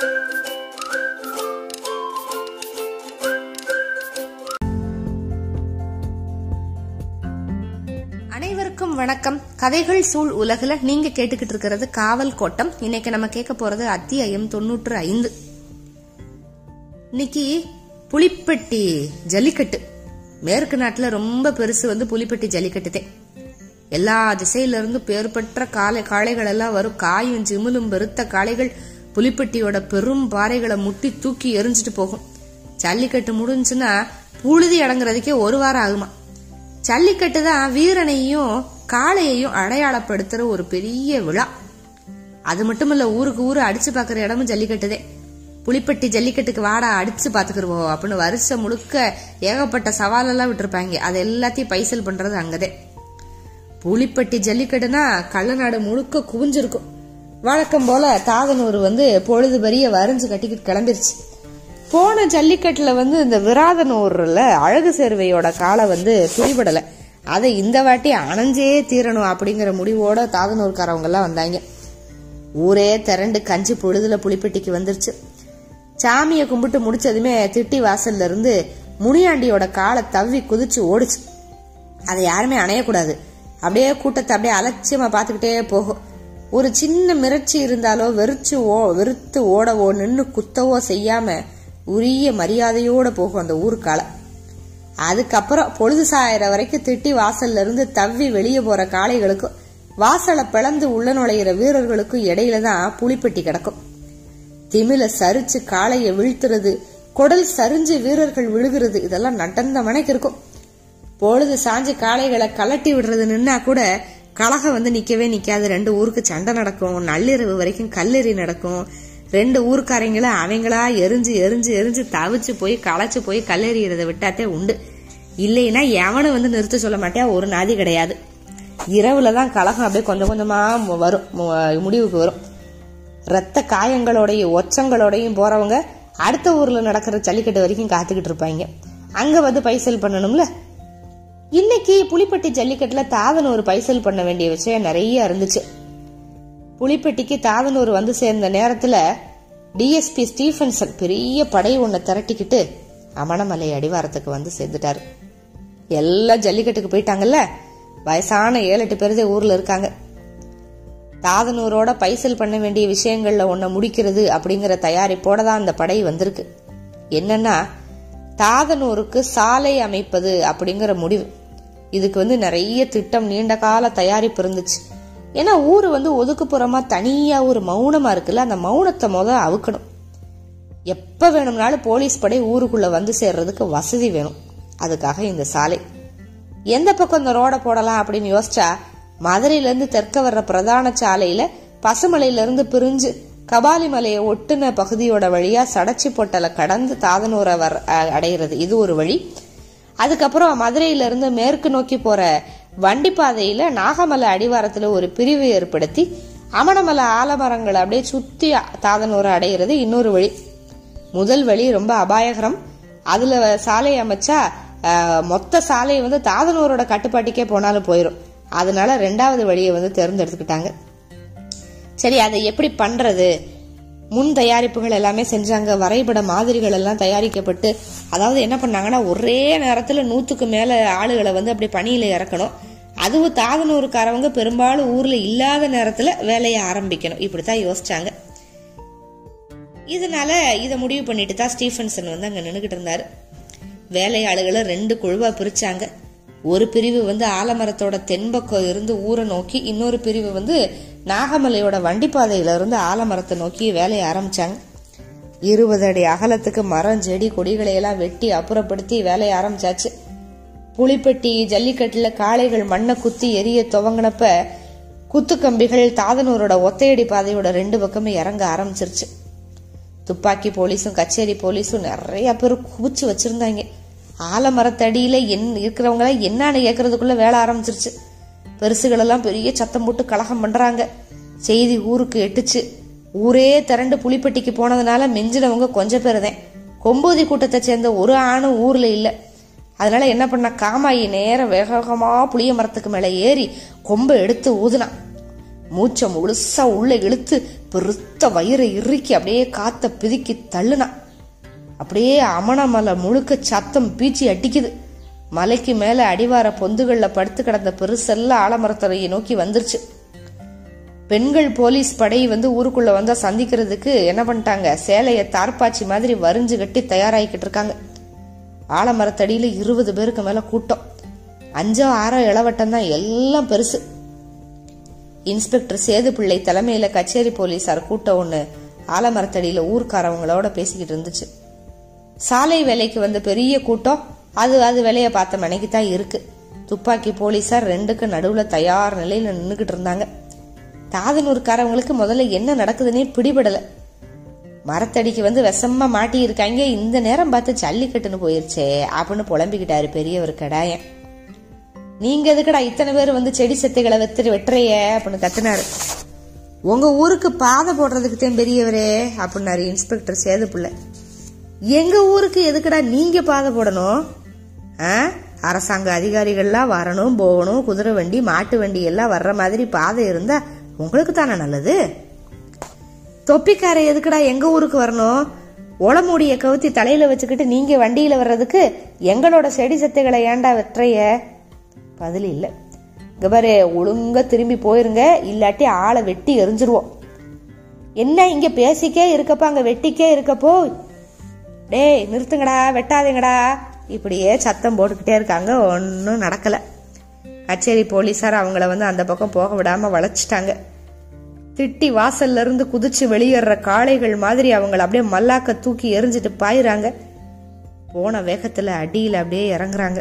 அனைவருக்கும் வணக்கம் கதைகள் சூழ் உலகுல நீங்க கேட்டுக்கிட்டு இருக்கிறது காவல் கோட்டம் இன்னைக்கு நம்ம கேட்க போறது அத்தியாயம் தொண்ணூற்று ஐந்து இன்னைக்கு புலிப்பட்டி ஜல்லிக்கட்டு மேற்கு நாட்டுல ரொம்ப பெருசு வந்து புலிப்பட்டி ஜல்லிக்கட்டுதே எல்லா திசையில இருந்து பேர் பெற்ற காளை காளைகள் எல்லாம் வரும் காயும் ஜிமிலும் பெருத்த காளைகள் புலிப்பட்டியோட பெரும் பாறைகளை முட்டி தூக்கி எரிஞ்சிட்டு போகும் ஜல்லிக்கட்டு முடிஞ்சுன்னா புழுதி அடங்குறதுக்கே ஒரு வாரம் ஆகுமா ஜல்லிக்கட்டு தான் வீரனையும் காளையையும் அடையாளப்படுத்துற ஒரு பெரிய விழா அது மட்டுமல்ல ஊருக்கு ஊரு அடிச்சு பாக்குற இடமும் ஜல்லிக்கட்டுதே புலிப்பட்டி ஜல்லிக்கட்டுக்கு வாடா அடிச்சு பாத்துக்கிருவோம் அப்படின்னு வருஷம் முழுக்க ஏகப்பட்ட சவாலெல்லாம் விட்டுருப்பாங்க அது எல்லாத்தையும் பைசல் பண்றது அங்கதே புலிப்பட்டி ஜல்லிக்கட்டுனா கள்ளநாடு முழுக்க குவிஞ்சிருக்கும் வழக்கம் போல தாதனூர் வந்து பொழுது பரிய வரைஞ்சு கட்டிக்கிட்டு கிளம்பிருச்சு போன ஜல்லிக்கட்டுல வந்து இந்த விராதனூர்ல அழகு சேர்வையோட காலை வந்து பிடிபடல அதை இந்த வாட்டி அணைஞ்சே தீரணும் அப்படிங்கிற முடிவோட தாதனூர்காரவங்க எல்லாம் வந்தாங்க ஊரே திரண்டு கஞ்சி பொழுதுல புலிப்பட்டிக்கு வந்துருச்சு சாமியை கும்பிட்டு முடிச்சதுமே திட்டி வாசல்ல இருந்து முனியாண்டியோட காலை தவ்வி குதிச்சு ஓடுச்சு அதை யாருமே அணையக்கூடாது அப்படியே கூட்டத்தை அப்படியே அலட்சியமா பார்த்துக்கிட்டே போகும் ஒரு சின்ன மிரட்சி இருந்தாலோ வெறிச்சு ஓ வெறுத்து ஓடவோ நின்று குத்தவோ செய்யாம உரிய மரியாதையோட போகும் அந்த ஊருக்கால அதுக்கப்புறம் பொழுது சாயிற வரைக்கும் திட்டி வாசல்ல இருந்து தவ்வி வெளியே போற காளைகளுக்கும் வாசலை பிளந்து உள்ள நுழையிற வீரர்களுக்கும் இடையில தான் புலிப்பெட்டி கிடக்கும் திமில சரிச்சு காளைய வீழ்த்துறது குடல் சரிஞ்சு வீரர்கள் விழுகிறது இதெல்லாம் நடந்த மனைக்கு இருக்கும் பொழுது சாஞ்சு காளைகளை கலட்டி விடுறது நின்னா கூட கழகம் வந்து நிக்கவே நிக்காது ரெண்டு ஊருக்கு சண்டை நடக்கும் நள்ளிரவு வரைக்கும் கல்லெறி நடக்கும் ரெண்டு ஊருக்காரங்கள அவங்களா எரிஞ்சு எரிஞ்சு எரிஞ்சு தவிச்சு போய் களைச்சு போய் கல்லெறியறதை விட்டாத்தே உண்டு இல்லைன்னா எவனும் வந்து நிறுத்த சொல்ல மாட்டேன் ஒரு நாதி கிடையாது இரவுல தான் கழகம் அப்படியே கொஞ்சம் கொஞ்சமா மு- வரும் மு- முடிவுக்கு வரும் ரத்த காயங்களோடையும் ஒச்சங்களோடையும் போறவங்க அடுத்த ஊர்ல நடக்கிற ஜல்லிக்கட்டு வரைக்கும் காத்துக்கிட்டு இருப்பாங்க அங்க வந்து பைசல் பண்ணணும்ல இன்னைக்கு புலிப்பட்டி ஜல்லிக்கட்டுல தாதனூர் பைசல் பண்ண வேண்டிய விஷயம் நிறைய இருந்துச்சு புலிப்பட்டிக்கு தாதனூர் வந்து சேர்ந்த நேரத்துல டிஎஸ்பி ஸ்டீஃபன்சன் பெரிய படை ஒன்றை திரட்டிக்கிட்டு அமணமலை அடிவாரத்துக்கு வந்து சேர்ந்துட்டாரு எல்லாம் ஜல்லிக்கட்டுக்கு போயிட்டாங்கல்ல வயசான ஏழு எட்டு பேர் தான் ஊர்ல இருக்காங்க தாதனூரோட பைசல் பண்ண வேண்டிய விஷயங்கள்ல ஒன்ன முடிக்கிறது அப்படிங்கிற தயாரிப்போட தான் அந்த படை வந்திருக்கு என்னன்னா தாதனூருக்கு சாலை அமைப்பது அப்படிங்கிற முடிவு இதுக்கு வந்து நிறைய திட்டம் நீண்ட கால தயாரிப்பு இருந்துச்சு ஏன்னா ஊர் வந்து ஒதுக்குப்புறமா தனியா ஒரு மௌனமா இருக்குல்ல அந்த மௌனத்தை முத அவுக்கணும் எப்ப வேணும்னாலும் போலீஸ் படை ஊருக்குள்ள வந்து சேர்றதுக்கு வசதி வேணும் அதுக்காக இந்த சாலை எந்த பக்கம் இந்த ரோட போடலாம் அப்படின்னு யோசிச்சா மதுரையில இருந்து தெற்க வர்ற பிரதான சாலையில பசுமலையில இருந்து பிரிஞ்சு கபாலி மலையை ஒட்டுன பகுதியோட வழியா சடச்சி பொட்டலை கடந்து தாதனூரை வர அ- அடையிறது இது ஒரு வழி அதுக்கப்புறம் மதுரையில இருந்து மேற்கு நோக்கி போற வண்டி பாதையில நாகமலை அடிவாரத்துல ஒரு பிரிவு ஏற்படுத்தி அமணமலை ஆலமரங்களை அப்படியே சுத்தி தாதனூரை அடையிறது இன்னொரு வழி முதல் வழி ரொம்ப அபாயகரம் அதுல சாலை அமைச்சா அஹ், மொத்த சாலை வந்து தாதனூரோட கட்டுப்பாட்டுக்கே போனாலும் போயிடும் அதனால ரெண்டாவது வழியை வந்து தேர்ந்தெடுத்துக்கிட்டாங்க சரி அதை எப்படி பண்றது முன் தயாரிப்புகள் எல்லாமே செஞ்சாங்க வரைபட மாதிரிகள் எல்லாம் தயாரிக்கப்பட்டு அதாவது என்ன பண்ணாங்கன்னா ஒரே நேரத்துல நூத்துக்கு மேல ஆளுகளை வந்து அப்படி பணியில இறக்கணும் அதுவும் தாதனூருக்காரவங்க பெரும்பாலும் ஊர்ல இல்லாத நேரத்துல வேலையை ஆரம்பிக்கணும் இப்படித்தான் யோசிச்சாங்க இதனால இதை முடிவு பண்ணிட்டு தான் ஸ்டீஃபன்சன் வந்து அங்க நின்னுகிட்டு இருந்தாரு வேலையாளுகளை ரெண்டு குழுவா பிரிச்சாங்க ஒரு பிரிவு வந்து ஆலமரத்தோட தென்பக்கம் இருந்து ஊரை நோக்கி இன்னொரு பிரிவு வந்து நாகமலையோட வண்டிப்பாதையில இருந்து ஆலமரத்தை நோக்கி வேலையை ஆரம்பிச்சாங்க இருபது அடி அகலத்துக்கு மரம் செடி கொடிகளை எல்லாம் வெட்டி அப்புறப்படுத்தி வேலையை ஆரம்பிச்சாச்சு புலிப்பட்டி ஜல்லிக்கட்டுல காளைகள் மண்ணை குத்தி எரிய துவங்கினப்ப குத்துக்கம்பிகள் தாதனூரோட ஒத்தையடி பாதையோட ரெண்டு பக்கமே இறங்க ஆரம்பிச்சிருச்சு துப்பாக்கி போலீஸும் கச்சேரி போலீஸும் நிறைய பேர் குவிச்சு வச்சிருந்தாங்க ஆலமரத்தடியில என் இருக்கிறவங்க என்னன்னு கேட்கறதுக்குள்ள வேலை ஆரம்பிச்சிருச்சு பெருசுகளெல்லாம் பெரிய சத்தம் போட்டு கலகம் பண்றாங்க செய்தி ஊருக்கு எட்டுச்சு ஊரே திரண்டு புலிப்பட்டிக்கு போனதுனால மிஞ்சினவங்க கொஞ்சம் பேர் தான் கொம்பூதி கூட்டத்தை சேர்ந்த ஒரு ஆணும் ஊர்ல இல்ல அதனால என்ன பண்ண காமாயி நேரம் வேகமா புளிய மரத்துக்கு மேல ஏறி கொம்பை எடுத்து ஊதுனான் மூச்சை முழுசா உள்ள இழுத்து பெருத்த வயிறை இறுக்கி அப்படியே காத்த பிதுக்கி தள்ளுனா அப்படியே அமணமலை முழுக்க சத்தம் பீச்சி அடிக்குது மலைக்கு மேல அடிவார பொந்துகள்ல படுத்து கிடந்த பெருசெல்லாம் ஆலமரத்துறையை நோக்கி வந்துருச்சு பெண்கள் போலீஸ் படை வந்து ஊருக்குள்ள வந்தா சந்திக்கிறதுக்கு என்ன பண்ணிட்டாங்க சேலைய தார்பாச்சி மாதிரி வரிஞ்சு கட்டி தயாராகிக்கிட்டு இருக்காங்க ஆலமரத்தடியில இருபது பேருக்கு மேல கூட்டம் அஞ்சோ ஆறோ இளவட்டம் தான் எல்லாம் பெருசு இன்ஸ்பெக்டர் சேது பிள்ளை தலைமையில கச்சேரி போலீசார் கூட்டம் ஒண்ணு ஆலமரத்தடியில ஊர்க்காரவங்களோட பேசிக்கிட்டு இருந்துச்சு சாலை வேலைக்கு வந்த பெரிய கூட்டம் அது அது வேலையை பார்த்த மனைக்கு தான் இருக்கு துப்பாக்கி போலீசார் ரெண்டுக்கு நடுவுல தயார் நிலையில நின்றுகிட்டு இருந்தாங்க தாதனூர்காரவங்களுக்கு முதல்ல என்ன நடக்குதுன்னே பிடிபடல மரத்தடிக்கு வந்து விஷமா மாட்டி இருக்காங்க இந்த நேரம் பார்த்து ஜல்லிக்கட்டுன்னு போயிருச்சே அப்படின்னு புலம்பிக்கிட்டாரு பெரியவர் கடாயன் நீங்க எதுக்குடா இத்தனை பேர் வந்து செடி செத்தைகளை வெத்துட்டு வெட்டுறைய அப்படின்னு கத்துனாரு உங்க ஊருக்கு பாதை போடுறதுக்கு தான் பெரியவரே அப்படின்னாரு இன்ஸ்பெக்டர் சேது பிள்ளை எங்க ஊருக்கு எதுக்குடா நீங்க பாதை போடணும் ஆ? அரசாங்க அதிகாரிகள்லாம் வரணும் போகணும் குதிரை வண்டி மாட்டு வண்டி எல்லாம் வர்ற மாதிரி பாதை இருந்தா உங்களுக்கு தானே நல்லது தொப்பிக்கார எதுக்குடா எங்க ஊருக்கு வரணும் உளமூடிய கவுத்தி தலையில வச்சுக்கிட்டு நீங்க வண்டியில வர்றதுக்கு எங்களோட செடி சத்தைகளை ஏன்டா வெற்றைய பதில் இல்ல இங்க பாரு ஒழுங்கா திரும்பி போயிருங்க இல்லாட்டி ஆளை வெட்டி எரிஞ்சிருவோம் என்ன இங்க பேசிக்கே இருக்கப்ப அங்க வெட்டிக்கே இருக்கப்போ டேய் நிறுத்துங்கடா வெட்டாதீங்கடா இப்படியே சத்தம் போட்டுக்கிட்டே இருக்காங்க ஒன்றும் நடக்கல கச்சேரி போலீஸார் அவங்கள வந்து அந்த பக்கம் போக விடாம வளைச்சிட்டாங்க திட்டி வாசல்ல இருந்து குதிச்சு வெளியேற காளைகள் மாதிரி அவங்கள அப்படியே மல்லாக்க தூக்கி எரிஞ்சிட்டு பாயிறாங்க போன வேகத்துல அடியில அப்படியே இறங்குறாங்க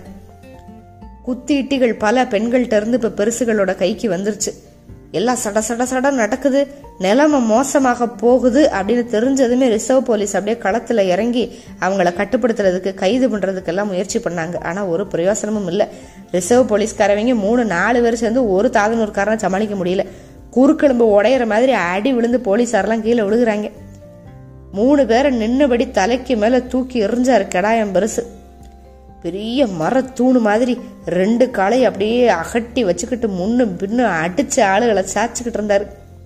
குத்தி இட்டிகள் பல பெண்கள்கிட்ட இருந்து இப்ப பெருசுகளோட கைக்கு வந்துருச்சு எல்லாம் சட சட சட நடக்குது நிலைமை மோசமாக போகுது அப்படின்னு தெரிஞ்சதுமே ரிசர்வ் போலீஸ் அப்படியே களத்துல இறங்கி அவங்கள கட்டுப்படுத்துறதுக்கு கைது பண்றதுக்கெல்லாம் முயற்சி பண்ணாங்க ஆனா ஒரு பிரயோசனமும் இல்ல ரிசர்வ் போலீஸ்காரவங்க மூணு நாலு பேர் சேர்ந்து ஒரு தாதனூர்காரனை சமாளிக்க முடியல குறுக்கெலும்பு உடையிற மாதிரி அடி விழுந்து போலீஸாரெல்லாம் கீழே விழுகுறாங்க மூணு பேரை நின்னபடி தலைக்கு மேல தூக்கி எறிஞ்சாரு கடாயம் பெருசு பெரிய மரத்தூணு மாதிரி ரெண்டு காலை அப்படியே அகட்டி வச்சுக்கிட்டு முன்னும் பின்னும் அடிச்ச ஆளுகளை சாச்சுக்கிட்டு இருந்தாரு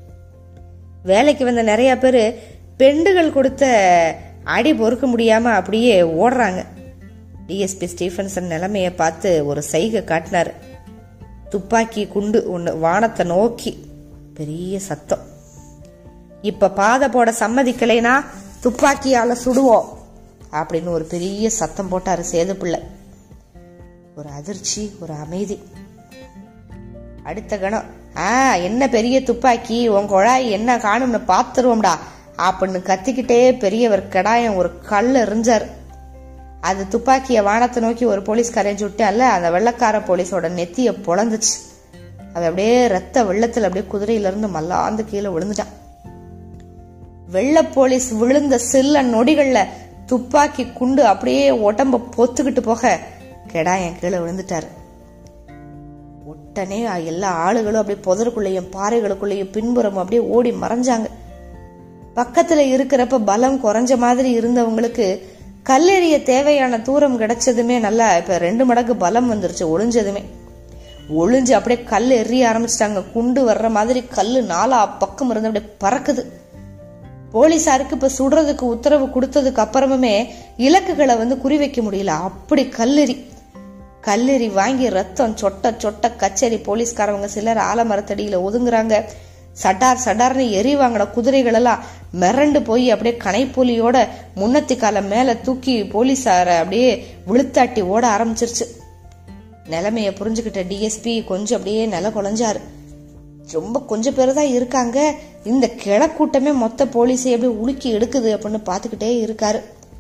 வேலைக்கு வந்த நிறைய பேர் பெண்டுகள் கொடுத்த அடி பொறுக்க முடியாம அப்படியே ஓடுறாங்க டிஎஸ்பி ஸ்டீஃபன்சன் நிலைமைய பார்த்து ஒரு சைகை காட்டினாரு துப்பாக்கி குண்டு ஒன்று வானத்தை நோக்கி பெரிய சத்தம் இப்ப பாதை போட சம்மதிக்கலைனா துப்பாக்கியால சுடுவோம் அப்படின்னு ஒரு பெரிய சத்தம் போட்டாரு சேது பிள்ளை ஒரு அதிர்ச்சி ஒரு அமைதி அடுத்த கணம் ஆ என்ன பெரிய துப்பாக்கி உன் குழாய் என்ன காணும்னு பாத்துருவோம்டா அப்படின்னு கத்திக்கிட்டே பெரியவர் கடாயம் ஒரு கல் எறிஞ்சார் அது துப்பாக்கிய வானத்தை நோக்கி ஒரு போலீஸ்காரன் சுட்டால அந்த வெள்ளக்கார போலீஸோட நெத்திய பொழந்துச்சு அது அப்படியே ரத்த வெள்ளத்துல அப்படியே குதிரையில இருந்து மல்லாந்து கீழே விழுந்துட்டான் வெள்ள போலீஸ் விழுந்த சில்ல நொடிகள்ல துப்பாக்கி குண்டு அப்படியே உடம்ப பொத்துக்கிட்டு போக கெடாயன் கீழே விழுந்துட்டாரு உடனே எல்லா ஆளுகளும் அப்படியே புதருக்குள்ளேயும் பாறைகளுக்குள்ளேயும் பின்புறம் அப்படியே ஓடி மறைஞ்சாங்க பக்கத்துல இருக்கிறப்ப பலம் குறைஞ்ச மாதிரி இருந்தவங்களுக்கு கல்லெறிய தேவையான தூரம் கிடைச்சதுமே நல்லா இப்ப ரெண்டு மடங்கு பலம் வந்துருச்சு ஒளிஞ்சதுமே ஒளிஞ்சு அப்படியே கல் எறிய ஆரம்பிச்சிட்டாங்க குண்டு வர்ற மாதிரி கல்லு நாலா பக்கம் இருந்து அப்படியே பறக்குது போலீசாருக்கு இப்ப சுடுறதுக்கு உத்தரவு கொடுத்ததுக்கு அப்புறமுமே இலக்குகளை வந்து குறிவைக்க முடியல அப்படி கல்லெறி கல்லெறி வாங்கி ரத்தம் சொட்ட சொட்ட கச்சேரி போலீஸ்காரவங்க சிலர் ஆலமரத்தடியில ஒதுங்குறாங்க சடார் சடார்னு எரி வாங்கின குதிரைகள் எல்லாம் மிரண்டு போய் அப்படியே கனைப்பொலியோட முன்னத்தி காலம் மேல தூக்கி போலீஸார அப்படியே விழுத்தாட்டி ஓட ஆரம்பிச்சிருச்சு நிலைமைய புரிஞ்சுக்கிட்ட டிஎஸ்பி கொஞ்சம் அப்படியே நில குலைஞ்சாரு ரொம்ப கொஞ்சம் பேர் தான் இருக்காங்க இந்த கிழக்கூட்டமே மொத்த போலீஸை அப்படியே உலுக்கி எடுக்குது அப்படின்னு பார்த்துக்கிட்டே இருக்காரு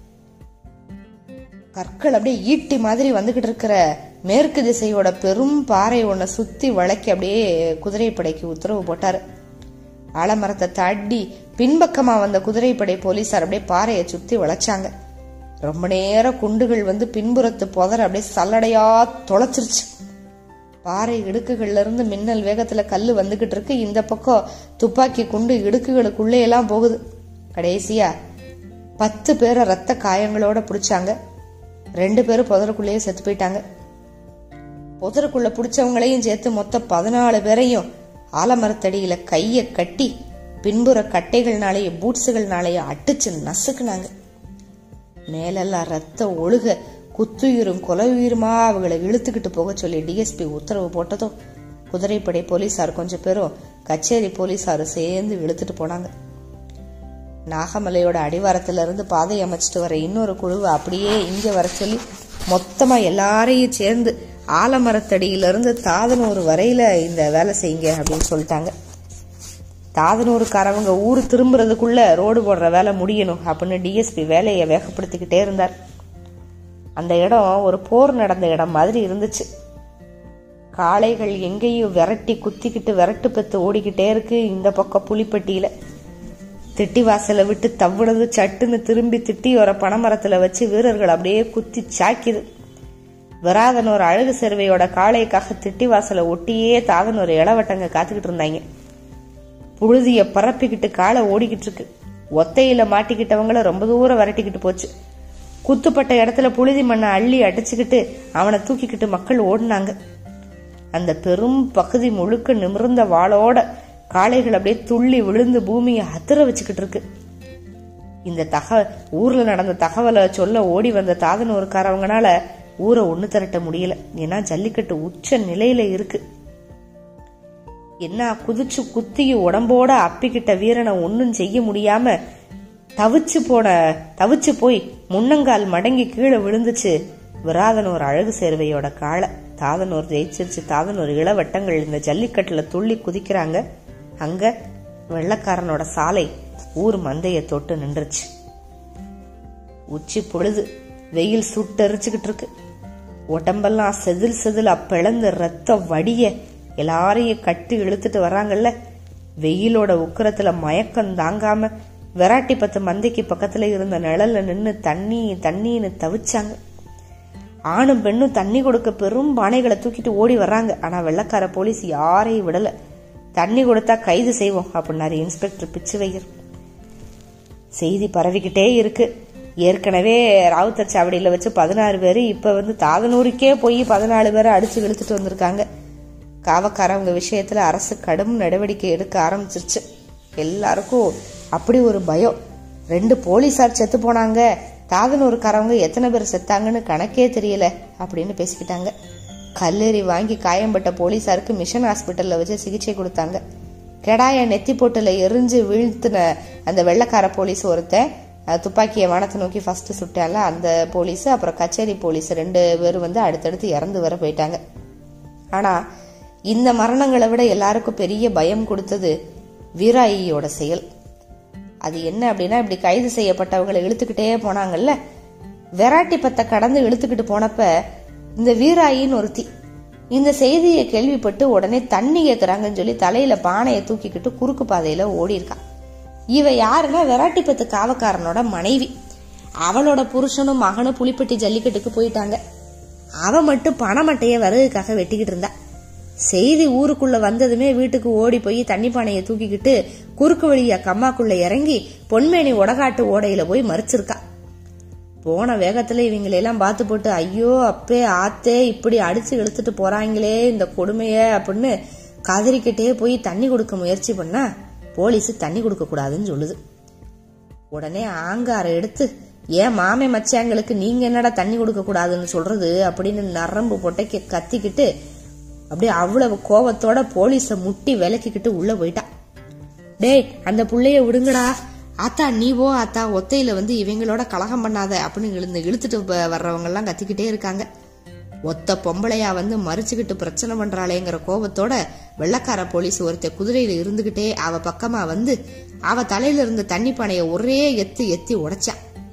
கற்கள் அப்படியே ஈட்டி மாதிரி வந்துகிட்டு இருக்கிற மேற்கு திசையோட பெரும் பாறை ஒன்றை சுத்தி வளைக்கி அப்படியே குதிரைப்படைக்கு உத்தரவு போட்டாரு ஆலமரத்தை தாண்டி பின்பக்கமா வந்த குதிரைப்படை போலீசார் அப்படியே பாறையை சுத்தி வளைச்சாங்க ரொம்ப நேரம் குண்டுகள் வந்து பின்புறத்து புதற அப்படியே சல்லடையா தொலைச்சிருச்சு பாறை இடுக்குகள்ல இருந்து மின்னல் வேகத்துல கல்லு வந்துகிட்டு இருக்கு இந்த பக்கம் துப்பாக்கி குண்டு இடுக்குகளுக்குள்ளே எல்லாம் போகுது கடைசியா பத்து பேரை ரத்த காயங்களோட பிடிச்சாங்க ரெண்டு பேரும் புதருக்குள்ளேயே செத்து போயிட்டாங்க புதருக்குள்ள பிடிச்சவங்களையும் சேர்த்து மொத்தம் பதினாலு பேரையும் ஆலமரத்தடியில கைய கட்டி பின்புற கட்டைகள்னாலேயே பூட்ஸுகள்னாலேயே அடிச்சு நசுக்குனாங்க மேலெல்லாம் ரத்தம் ஒழுக குத்துயிரும் கொலையுயிருமா அவங்களை இழுத்துக்கிட்டு போக சொல்லி டிஎஸ்பி உத்தரவு போட்டதும் குதிரைப்படை போலீசார் கொஞ்சம் பேரும் கச்சேரி போலீசாரும் சேர்ந்து இழுத்துட்டு போனாங்க நாகமலையோட அடிவாரத்துல இருந்து பாதை அமைச்சிட்டு வர இன்னொரு குழுவை அப்படியே இங்க வர சொல்லி மொத்தமா எல்லாரையும் சேர்ந்து ஆலமரத்தடியிலிருந்து தாதனூர் வரையில இந்த வேலை செய்யுங்க அப்படின்னு சொல்லிட்டாங்க தாதனூருக்காரவங்க ஊர் திரும்புறதுக்குள்ள ரோடு போடுற வேலை முடியணும் அப்படின்னு டிஎஸ்பி வேலையை வேகப்படுத்திக்கிட்டே இருந்தார் அந்த இடம் ஒரு போர் நடந்த இடம் மாதிரி இருந்துச்சு காளைகள் எங்கேயும் விரட்டி குத்திக்கிட்டு விரட்டு பெத்து ஓடிக்கிட்டே இருக்கு இந்த பக்கம் புலிப்பட்டியில திட்டி வாசலை விட்டு தவ்வுனது சட்டுன்னு திரும்பி திட்டி வர பனைமரத்துல வச்சு வீரர்கள் அப்படியே குத்தி சாக்கிது விராதன் ஒரு அழகு சேர்வையோட காளைக்காக திட்டி வாசலை ஒட்டியே தாதன் ஒரு இளவட்டங்க காத்துக்கிட்டு இருந்தாங்க புழுதிய பரப்பிக்கிட்டு காலை ஓடிக்கிட்டு இருக்கு ஒத்தையில மாட்டிக்கிட்டவங்கள ரொம்ப தூரம் விரட்டிக்கிட்டு போச்சு குத்துப்பட்ட இடத்துல புழுதி மண்ணை அள்ளி அடிச்சுக்கிட்டு அவனை தூக்கிக்கிட்டு மக்கள் ஓடினாங்க அந்த பெரும் பகுதி முழுக்க நிமிர்ந்த வாளோட காளைகள் அப்படியே துள்ளி விழுந்து பூமியை அதிர வச்சுக்கிட்டு இருக்கு இந்த தக ஊர்ல நடந்த தகவலை சொல்ல ஓடி வந்த தாதனூருக்காரவங்கனால ஊரை ஒண்ணு திரட்ட முடியல ஏன்னா ஜல்லிக்கட்டு உச்ச நிலையில இருக்கு என்ன குதிச்சு குத்தி உடம்போட அப்பிக்கிட்ட வீரனை ஒன்னும் செய்ய முடியாம தவிச்சு போன தவிச்சு போய் முன்னங்கால் மடங்கி கீழே விழுந்துச்சு விராதனூர் அழகு சேர்வையோட காளை தாதனூர் ஜெயிச்சிருச்சு தாதனூர் இளவட்டங்கள் இந்த ஜல்லிக்கட்டுல துள்ளி குதிக்கிறாங்க அங்க வெள்ளக்காரனோட சாலை ஊர் மந்தைய தொட்டு நின்றுச்சு உச்சி பொழுது வெயில் சுட்டரிச்சுக்கிட்டு இருக்கு உடம்பெல்லாம் செதில் செதில் பிளந்து ரத்தம் வடிய எல்லாரையும் கட்டி இழுத்துட்டு வர்றாங்கல்ல வெயிலோட உக்கரத்துல மயக்கம் தாங்காம விராட்டி பத்து மந்தைக்கு பக்கத்துல இருந்த நிழல்ல நின்னு தண்ணி தண்ணின்னு தவிச்சாங்க ஆணும் பெண்ணும் தண்ணி கொடுக்க பெரும் பானைகளை தூக்கிட்டு ஓடி வர்றாங்க ஆனா வெள்ளக்கார போலீஸ் யாரையும் விடல தண்ணி கொடுத்தா கைது செய்வோம் அப்படின்னாரு இன்ஸ்பெக்டர் பிச்சுவையர் செய்தி பரவிக்கிட்டே இருக்கு ஏற்கனவே ராவுத்தர் சாவடியில வச்சு பதினாறு பேர் இப்ப வந்து தாதனூருக்கே போய் பதினாலு பேரை அடிச்சு இழுத்துட்டு வந்திருக்காங்க காவக்காரவங்க விஷயத்துல அரசு கடும் நடவடிக்கை எடுக்க ஆரம்பிச்சிருச்சு எல்லாருக்கும் அப்படி ஒரு பயம் ரெண்டு போலீஸார் செத்து போனாங்க தாதனூருக்காரவங்க எத்தனை பேர் செத்தாங்கன்னு கணக்கே தெரியல அப்படின்னு பேசிக்கிட்டாங்க கல்லெறி வாங்கி காயம்பட்ட போலீஸாருக்கு மிஷன் ஹாஸ்பிட்டல்ல வச்சு சிகிச்சை கொடுத்தாங்க கெடாய நெத்தி போட்டுல எரிஞ்சு வீழ்த்தின அந்த வெள்ளக்கார போலீஸ் ஒருத்தன் அஹ், துப்பாக்கியை வானத்தை நோக்கி ஃபர்ஸ்ட் சுட்டால அந்த போலீஸ் அப்புறம் கச்சேரி போலீஸ் ரெண்டு பேரும் வந்து அடுத்தடுத்து இறந்து வர போயிட்டாங்க ஆனா இந்த மரணங்களை விட எல்லாருக்கும் பெரிய பயம் கொடுத்தது வீராயியோட செயல் அது என்ன அப்படின்னா இப்படி கைது செய்யப்பட்டவங்களை இழுத்துக்கிட்டே போனாங்கல்ல வெராட்டி பத்தை கடந்து இழுத்துக்கிட்டு போனப்ப இந்த வீராயின்னு ஒருத்தி இந்த செய்தியை கேள்விப்பட்டு உடனே தண்ணி கேட்கறாங்கன்னு சொல்லி தலையில பானையை தூக்கிக்கிட்டு குறுக்கு பாதையில ஓடி இருக்கா இவ யாருன்னா வெராட்டி பத்து காவக்காரனோட மனைவி அவளோட புருஷனும் மகனும் புலிப்பட்டி ஜல்லிக்கட்டுக்கு போயிட்டாங்க அவ மட்டும் பணமட்டைய விறகுக்காக வெட்டிக்கிட்டு இருந்தா செய்தி ஊருக்குள்ள வந்ததுமே வீட்டுக்கு ஓடி போய் தண்ணி பானையை தூக்கிக்கிட்டு குறுக்கு வழியா கம்மாக்குள்ள இறங்கி பொன்மேனி உடகாட்டு ஓடையில போய் மறிச்சிருக்கா போன வேகத்துல இவங்களெல்லாம் பார்த்து போட்டு ஐயோ அப்பே ஆத்தே இப்படி அடிச்சு இழுத்துட்டு போறாங்களே இந்த கொடுமைய அப்படின்னு கதறிக்கிட்டே போய் தண்ணி கொடுக்க முயற்சி பண்ணா போலீஸ் தண்ணி கொடுக்க கூடாதுன்னு சொல்லுது உடனே ஆங்கார எடுத்து ஏன் மாமே மச்சாங்களுக்கு நீங்க என்னடா தண்ணி கொடுக்க கூடாதுன்னு சொல்றது அப்படின்னு நரம்பு பொட்டைக்கு கத்திக்கிட்டு அப்படியே அவ்வளவு கோவத்தோட போலீஸ முட்டி விலக்கிக்கிட்டு உள்ள போயிட்டா டேய் அந்த புள்ளைய விடுங்கடா ஆத்தா நீ போ ஆத்தா ஒத்தையில வந்து இவங்களோட கலகம் பண்ணாத அப்படின்னு இழுந்து இழுத்துட்டு வ- வர்றவங்க எல்லாம் கத்திக்கிட்டே இருக்காங்க ஒத்த பொம்பளையா வந்து மறிச்சுக்கிட்டு பிரச்சனை பண்றாளேங்கிற கோபத்தோட வெள்ளக்கார போலீஸ் ஒருத்த குதிரையில இருந்துகிட்டே அவ பக்கமா வந்து அவ தலையில இருந்த தண்ணி பானைய ஒரே எத்து எத்தி உடைச்சா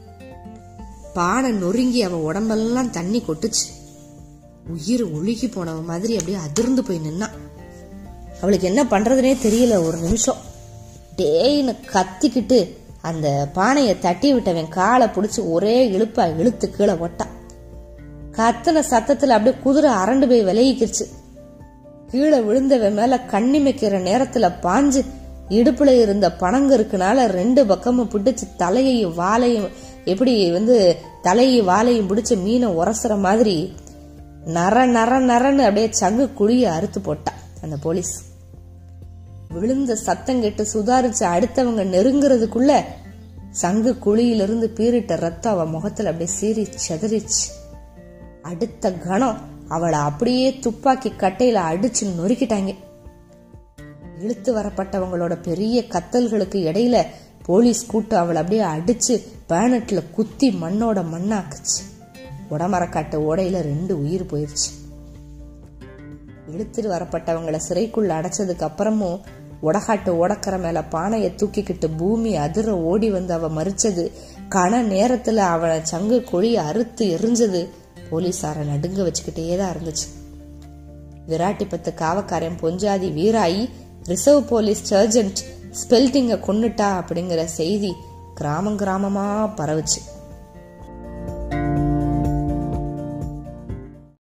பானை நொறுங்கி அவ உடம்பெல்லாம் தண்ணி கொட்டுச்சு உயிர் ஒழுகி போனவ மாதிரி அப்படியே அதிர்ந்து போய் நின்னா அவளுக்கு என்ன பண்றதுனே தெரியல ஒரு நிமிஷம் டேய்னு கத்திக்கிட்டு அந்த பானையை தட்டி விட்டவன் காலை பிடிச்சி ஒரே இழுப்பா இழுத்து கீழே போட்டான் கத்துன சத்தத்துல அப்படியே குதிரை அரண்டு போய் விலகிக்கிருச்சு கீழே விழுந்தவன் மேல கண்ணிமைக்கிற நேரத்துல பாஞ்சு இடுப்புல இருந்த பணங்கருக்குனால ரெண்டு பக்கமும் பிடிச்சு தலையையும் வாலையும் எப்படி வந்து தலையையும் வாலையும் பிடிச்ச மீனை உரசுற மாதிரி நர நர நரன்னு அப்படியே சங்கு குழிய அறுத்து போட்டான் அந்த போலீஸ் விழுந்த சத்தம் கேட்டு சுதாரிச்சு அடுத்தவங்க நெருங்குறதுக்குள்ள சங்கு குழியிலிருந்து பீறிட்ட ரத்தம் அவ முகத்துல அப்படியே சீறி செதறிச்சு அடுத்த கணம் அவளை அப்படியே துப்பாக்கி கட்டையில அடிச்சு நொறுக்கிட்டாங்க இழுத்து வரப்பட்டவங்களோட பெரிய கத்தல்களுக்கு இடையில போலீஸ் கூட்டு அவளை அப்படியே அடிச்சு பேனட்ல குத்தி மண்ணோட மண்ணாக்குச்சு உடமரக்காட்டு ஓடையில ரெண்டு உயிர் போயிருச்சு இழுத்துட்டு வரப்பட்டவங்கள சிறைக்குள்ள அடைச்சதுக்கு அப்புறமும் உடகாட்டு ஓடக்கரை மேல பானைய தூக்கிக்கிட்டு பூமி அதிர ஓடி வந்து அவ மறிச்சது கன நேரத்துல அவளை சங்கு கொழிய அறுத்து எரிஞ்சது போலீஸார நடுங்க வச்சுக்கிட்டே தான் இருந்துச்சு விராட்டிப்பத்து காவக்காரன் பொஞ்சாதி வீராயி ரிசர்வ் போலீஸ் சர்ஜென்ட் ஸ்பெல்டிங்க கொன்னுட்டா அப்படிங்கிற செய்தி கிராமம் கிராமமா பரவுச்சு